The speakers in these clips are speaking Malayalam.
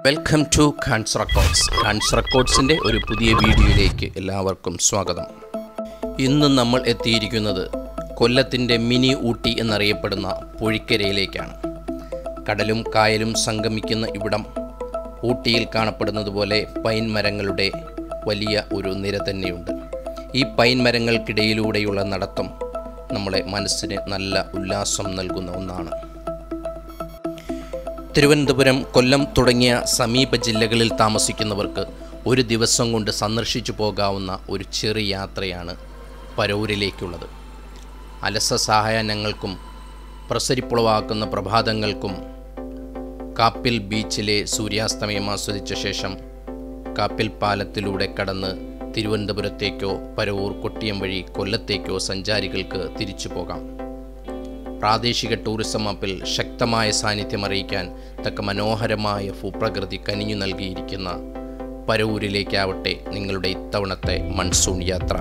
welcome to Khan's records Khan's റെക്കോർഡ്സിൻ്റെ ഒരു പുതിയ വീഡിയോയിലേക്ക് എല്ലാവർക്കും സ്വാഗതം ഇന്ന് നമ്മൾ എത്തിയിരിക്കുന്നത് കൊല്ലത്തിൻ്റെ മിനി ഊട്ടി എന്നറിയപ്പെടുന്ന പൊഴിക്കരയിലേക്കാണ് കടലും കായലും സംഗമിക്കുന്ന ഇവിടം ഊട്ടിയിൽ കാണപ്പെടുന്നത് പോലെ പൈൻ മരങ്ങളുടെ വലിയ ഒരു നിര തന്നെയുണ്ട് ഈ പൈൻ മരങ്ങൾക്കിടയിലൂടെയുള്ള നടത്തം നമ്മളെ മനസ്സിന് നല്ല ഉല്ലാസം നൽകുന്ന ഒന്നാണ് തിരുവനന്തപുരം കൊല്ലം തുടങ്ങിയ സമീപ ജില്ലകളിൽ താമസിക്കുന്നവർക്ക് ഒരു ദിവസം കൊണ്ട് സന്ദർശിച്ചു പോകാവുന്ന ഒരു ചെറിയ യാത്രയാണ് പരൂരിലേക്കുള്ളത് അലസ സഹായനങ്ങൾക്കും പ്രസരിപ്പുളവാക്കുന്ന പ്രഭാതങ്ങൾക്കും കാപ്പിൽ ബീച്ചിലെ സൂര്യാസ്തമയം ആസ്വദിച്ച ശേഷം കാപ്പിൽ പാലത്തിലൂടെ കടന്ന് തിരുവനന്തപുരത്തേക്കോ പരവൂർ കൊട്ടിയം വഴി കൊല്ലത്തേക്കോ സഞ്ചാരികൾക്ക് തിരിച്ചു പോകാം പ്രാദേശിക ടൂറിസം മാപ്പിൽ ശക്തമായ സാന്നിധ്യം അറിയിക്കാൻ തക്ക മനോഹരമായ ഭൂപ്രകൃതി കനിഞ്ഞു നൽകിയിരിക്കുന്ന പരവൂരിലേക്കാവട്ടെ നിങ്ങളുടെ ഇത്തവണത്തെ മൺസൂൺ യാത്ര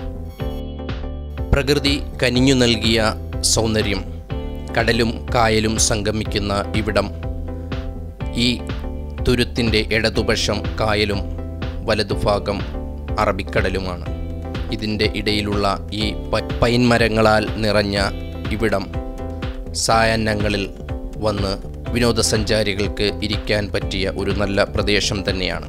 പ്രകൃതി കനിഞ്ഞു നൽകിയ സൗന്ദര്യം കടലും കായലും സംഗമിക്കുന്ന ഇവിടം ഈ തുരുത്തിൻ്റെ ഇടതുപക്ഷം കായലും വലതുഭാഗം അറബിക്കടലുമാണ് ഇതിൻ്റെ ഇടയിലുള്ള ഈ പ- പൈൻമരങ്ങളാൽ നിറഞ്ഞ ഇവിടം സായാഹ്നങ്ങളിൽ വന്ന് വിനോദസഞ്ചാരികൾക്ക് ഇരിക്കാൻ പറ്റിയ ഒരു നല്ല പ്രദേശം തന്നെയാണ്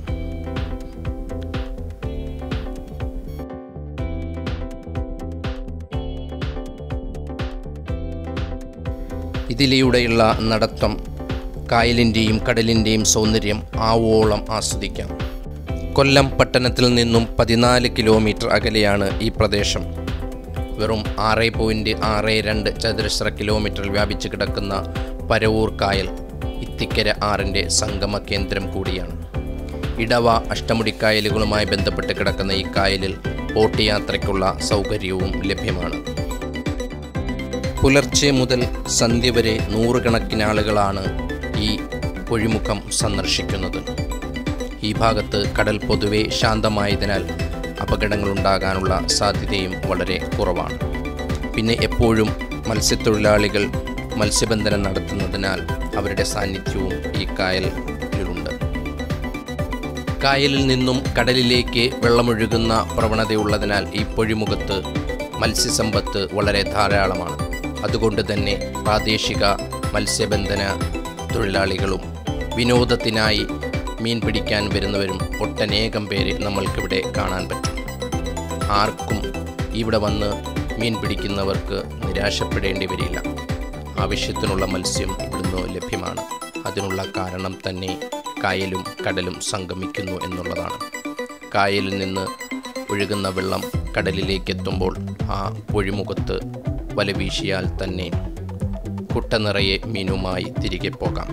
ഇതിലൂടെയുള്ള നടത്തം കായലിൻ്റെയും കടലിൻ്റെയും സൗന്ദര്യം ആവോളം ആസ്വദിക്കാം കൊല്ലം പട്ടണത്തിൽ നിന്നും പതിനാല് കിലോമീറ്റർ അകലെയാണ് ഈ പ്രദേശം വെറും ആറ് പോയിൻറ്റ് ആറ് രണ്ട് ചതുരശ്ര കിലോമീറ്ററിൽ വ്യാപിച്ചു കിടക്കുന്ന പരവൂർ കായൽ ഇത്തിക്കര ആറിൻ്റെ സംഗമ കേന്ദ്രം കൂടിയാണ് ഇടവ അഷ്ടമുടിക്കായലുകളുമായി ബന്ധപ്പെട്ട് കിടക്കുന്ന ഈ കായലിൽ ബോട്ട് യാത്രയ്ക്കുള്ള സൗകര്യവും ലഭ്യമാണ് പുലർച്ചെ മുതൽ സന്ധ്യ വരെ നൂറുകണക്കിന് ആളുകളാണ് ഈ പൊഴിമുഖം സന്ദർശിക്കുന്നത് ഈ ഭാഗത്ത് കടൽ പൊതുവെ ശാന്തമായതിനാൽ അപകടങ്ങളുണ്ടാകാനുള്ള സാധ്യതയും വളരെ കുറവാണ് പിന്നെ എപ്പോഴും മത്സ്യത്തൊഴിലാളികൾ മത്സ്യബന്ധനം നടത്തുന്നതിനാൽ അവരുടെ സാന്നിധ്യവും ഈ കായലിലുണ്ട് കായലിൽ നിന്നും കടലിലേക്ക് വെള്ളമൊഴുകുന്ന പ്രവണതയുള്ളതിനാൽ ഈ പൊഴിമുഖത്ത് മത്സ്യസമ്പത്ത് വളരെ ധാരാളമാണ് അതുകൊണ്ട് തന്നെ പ്രാദേശിക മത്സ്യബന്ധന തൊഴിലാളികളും വിനോദത്തിനായി മീൻ പിടിക്കാൻ വരുന്നവരും ഒട്ടനേകം പേര് നമ്മൾക്കിവിടെ കാണാൻ പറ്റും ആർക്കും ഇവിടെ വന്ന് മീൻ പിടിക്കുന്നവർക്ക് നിരാശപ്പെടേണ്ടി വരില്ല ആവശ്യത്തിനുള്ള മത്സ്യം ഇവിടുന്ന് ലഭ്യമാണ് അതിനുള്ള കാരണം തന്നെ കായലും കടലും സംഗമിക്കുന്നു എന്നുള്ളതാണ് കായലിൽ നിന്ന് ഒഴുകുന്ന വെള്ളം കടലിലേക്ക് എത്തുമ്പോൾ ആ പൊഴിമുഖത്ത് വല വീശിയാൽ തന്നെ കുട്ട നിറയെ മീനുമായി തിരികെ പോകാം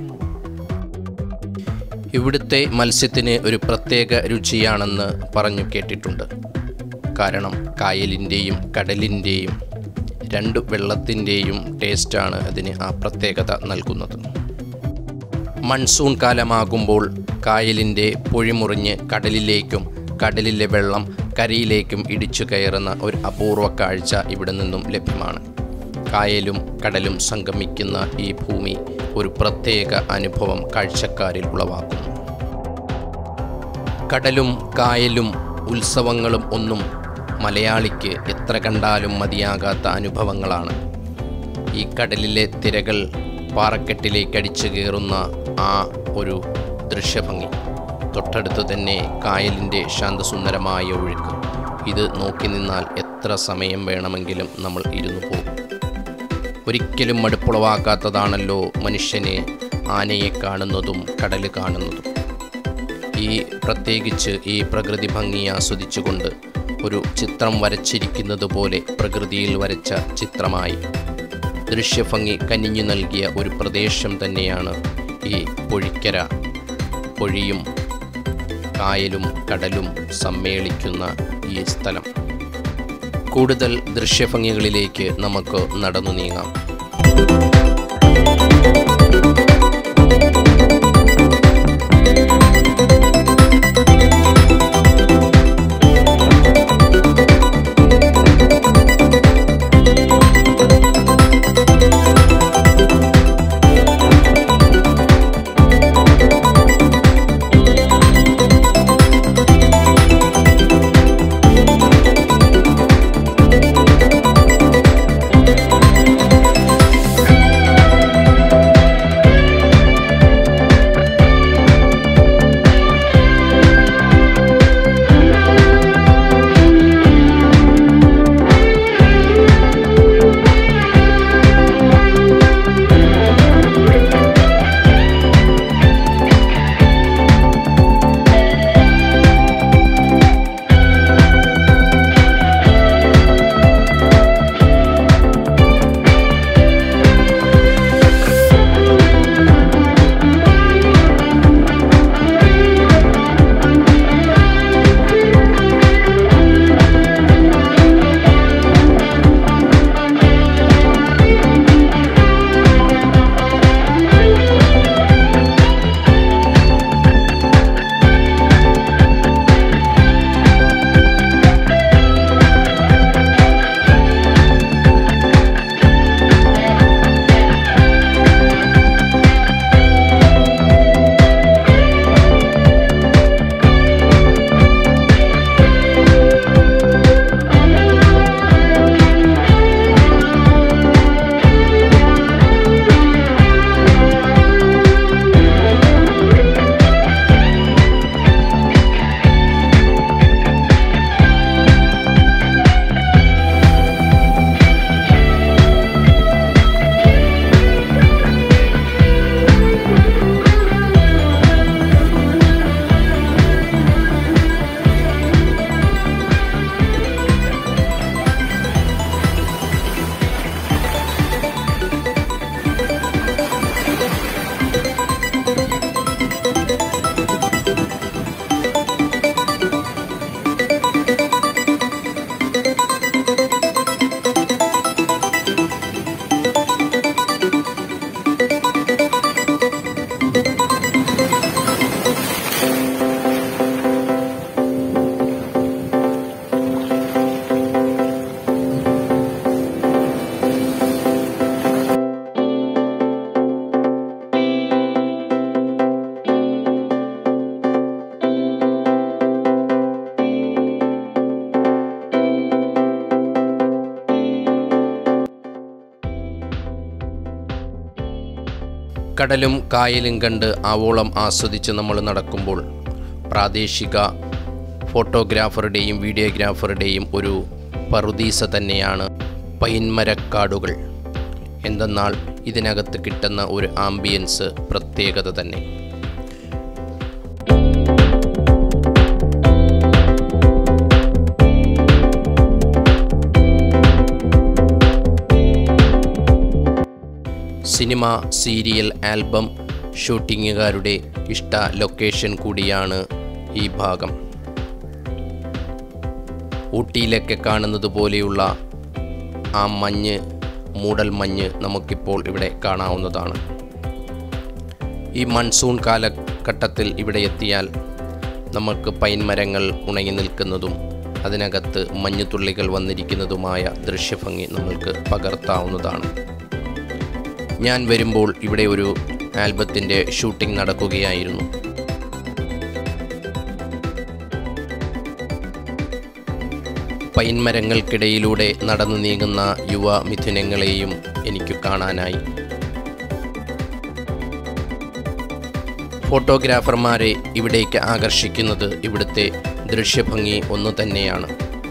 ഇവിടുത്തെ മത്സ്യത്തിന് ഒരു പ്രത്യേക രുചിയാണെന്ന് പറഞ്ഞു കേട്ടിട്ടുണ്ട് കാരണം കായലിൻ്റെയും കടലിൻ്റെയും രണ്ട് വെള്ളത്തിൻ്റെയും ടേസ്റ്റാണ് അതിന് ആ പ്രത്യേകത നൽകുന്നത് മൺസൂൺ കാലമാകുമ്പോൾ കായലിൻ്റെ പൊഴിമുറിഞ്ഞ് കടലിലേക്കും കടലിലെ വെള്ളം കരയിലേക്കും ഇടിച്ചു കയറുന്ന ഒരു അപൂർവ കാഴ്ച ഇവിടെ നിന്നും ലഭ്യമാണ് കായലും കടലും സംഗമിക്കുന്ന ഈ ഭൂമി ഒരു പ്രത്യേക അനുഭവം കാഴ്ചക്കാരിൽ ഉളവാക്കുന്നു കടലും കായലും ഉത്സവങ്ങളും ഒന്നും മലയാളിക്ക് എത്ര കണ്ടാലും മതിയാകാത്ത അനുഭവങ്ങളാണ് ഈ കടലിലെ തിരകൾ പാറക്കെട്ടിലേക്ക് അടിച്ചു കയറുന്ന ആ ഒരു ദൃശ്യഭംഗി തൊട്ടടുത്ത് തന്നെ കായലിൻ്റെ ശാന്തസുന്ദരമായ ഒഴുക്ക് ഇത് നോക്കി നിന്നാൽ എത്ര സമയം വേണമെങ്കിലും നമ്മൾ ഇരുന്നു പോകും ഒരിക്കലും മടുപ്പുളവാക്കാത്തതാണല്ലോ മനുഷ്യനെ ആനയെ കാണുന്നതും കടൽ കാണുന്നതും ഈ പ്രത്യേകിച്ച് ഈ പ്രകൃതി ഭംഗി ആസ്വദിച്ചുകൊണ്ട് ഒരു ചിത്രം വരച്ചിരിക്കുന്നത് പോലെ പ്രകൃതിയിൽ വരച്ച ചിത്രമായി ദൃശ്യഭംഗി കനിഞ്ഞു നൽകിയ ഒരു പ്രദേശം തന്നെയാണ് ഈ പൊഴിക്കര പൊഴിയും കായലും കടലും സമ്മേളിക്കുന്ന ഈ സ്ഥലം കൂടുതൽ ദൃശ്യഭംഗികളിലേക്ക് നമുക്ക് നടന്നു നീങ്ങാം കടലും കായലും കണ്ട് ആവോളം ആസ്വദിച്ച് നമ്മൾ നടക്കുമ്പോൾ പ്രാദേശിക ഫോട്ടോഗ്രാഫറുടെയും വീഡിയോഗ്രാഫറുടെയും ഒരു പറുദീസ തന്നെയാണ് പൈൻമരക്കാടുകൾ എന്തെന്നാൽ ഇതിനകത്ത് കിട്ടുന്ന ഒരു ആംബിയൻസ് പ്രത്യേകത തന്നെ സിനിമ സീരിയൽ ആൽബം ഷൂട്ടിങ്ങുകാരുടെ ഇഷ്ട ലൊക്കേഷൻ കൂടിയാണ് ഈ ഭാഗം ഊട്ടിയിലൊക്കെ കാണുന്നത് പോലെയുള്ള ആ മഞ്ഞ് മൂടൽ മഞ്ഞ് നമുക്കിപ്പോൾ ഇവിടെ കാണാവുന്നതാണ് ഈ മൺസൂൺ കാലഘട്ടത്തിൽ ഇവിടെ എത്തിയാൽ നമുക്ക് പൈൻ മരങ്ങൾ ഉണങ്ങി നിൽക്കുന്നതും അതിനകത്ത് മഞ്ഞുതുള്ളികൾ വന്നിരിക്കുന്നതുമായ ദൃശ്യഭംഗി നമ്മൾക്ക് പകർത്താവുന്നതാണ് ഞാൻ വരുമ്പോൾ ഇവിടെ ഒരു ആൽബത്തിൻ്റെ ഷൂട്ടിംഗ് നടക്കുകയായിരുന്നു പൈൻമരങ്ങൾക്കിടയിലൂടെ നടന്നു നീങ്ങുന്ന യുവ മിഥുനങ്ങളെയും എനിക്ക് കാണാനായി ഫോട്ടോഗ്രാഫർമാരെ ഇവിടേക്ക് ആകർഷിക്കുന്നത് ഇവിടുത്തെ ദൃശ്യഭംഗി ഒന്നു തന്നെയാണ്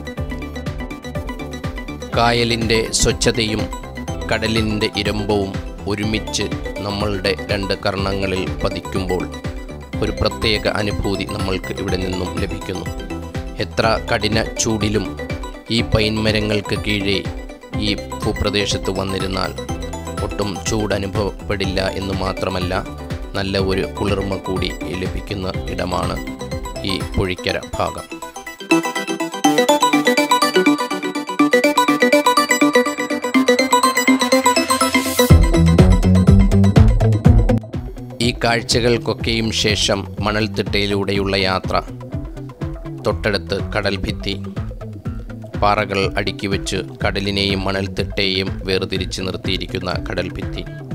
കായലിൻ്റെ സ്വച്ഛതയും കടലിൻ്റെ ഇരമ്പവും ഒരുമിച്ച് നമ്മളുടെ രണ്ട് കർണങ്ങളിൽ പതിക്കുമ്പോൾ ഒരു പ്രത്യേക അനുഭൂതി നമ്മൾക്ക് ഇവിടെ നിന്നും ലഭിക്കുന്നു എത്ര കഠിന ചൂടിലും ഈ പൈൻമരങ്ങൾക്ക് കീഴേ ഈ ഭൂപ്രദേശത്ത് വന്നിരുന്നാൽ ഒട്ടും ചൂട് അനുഭവപ്പെടില്ല എന്ന് മാത്രമല്ല നല്ല ഒരു കുളിർമ കൂടി ലഭിക്കുന്ന ഇടമാണ് ഈ പുഴിക്കര ഭാഗം ഈ കാഴ്ചകൾക്കൊക്കെയും ശേഷം മണൽത്തിട്ടയിലൂടെയുള്ള യാത്ര തൊട്ടടുത്ത് കടൽ ഭിത്തി പാറകൾ അടുക്കി വെച്ച് കടലിനെയും മണൽത്തിട്ടയെയും വേർതിരിച്ച് നിർത്തിയിരിക്കുന്ന കടൽ ഭിത്തി